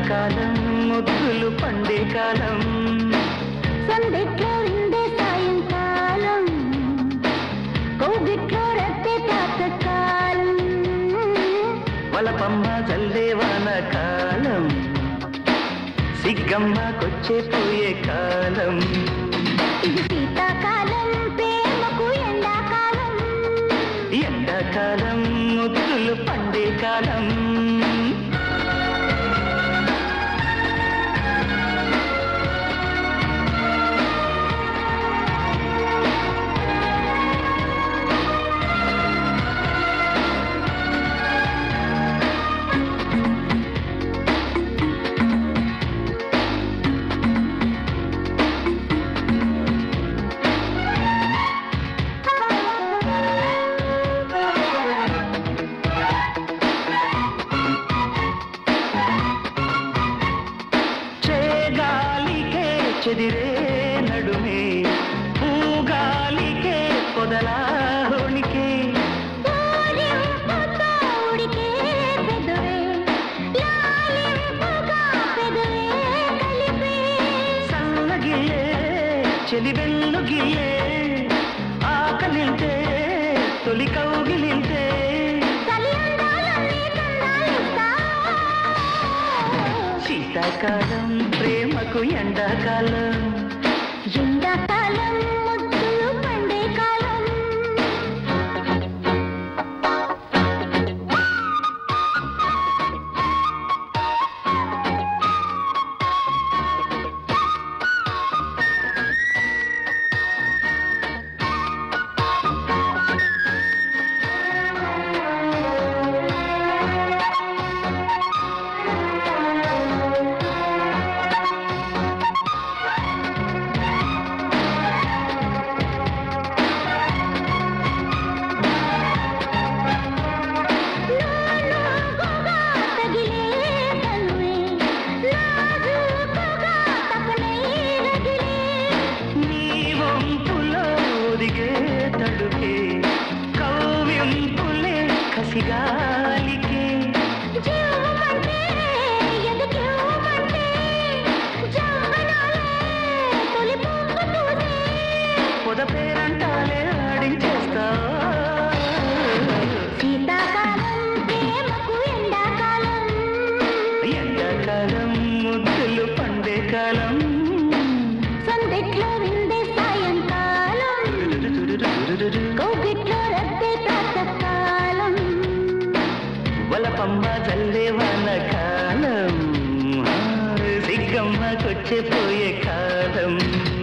శీతాకాలం ముద్దులు పండే కాలం సందిట్లో ఇందే సాయంకాలం కౌగిట్లో రద్దె తాతకాలం వలపమ్మ జల్లే వాన కాలం సిగ్గమ్మకొచ్చే పోయే కాలం ఇది శీతాకాలం ప్రేమకు ఎండాకాలం ఎండాకాలం ముద్దులు పండే కాలం చేగాలికే చెదిరే నడుమే పూగాలికే పొదలాహోణికే ఊరింపుతో ఉడికే పెదవే, లాలింపుగా పెదవే కలిపే. సన్నగిల్లే చెలివెల్లుగిల్లే ఆకలింటే తొలి కౌగిలింటే చలి అందాలన్నీ తందాలిస్తా. శీతాకాలం ప్రేమకు ఎండాకాలం ఎండాకాలం ముద్దులు పండే కాలం నానాగుగా తగిలే తనువే, నాజూకుగా తపనే రగిలే. నీ వంపులో ఒదిగే తడుకే కవ్వింపులే కసిగాలికే జీవమంటే ఎదగివ్వమంటే జవ్వనాలే తొలి పువ్వు పూసే. పొద పేరంటాలే ఆడించేస్తా శీతాకాలం ప్రేమకు ఎండాకాలం ఎండాకాలం ముద్దులు పండే కాలం సందిట్లో విందే సాయంకాలం కౌగిట్లో రద్దే ప్రాతకాలం వలపమ్మ జల్లే వాన కాలం సిగ్గమ్మకొచ్చే పోయే కాలం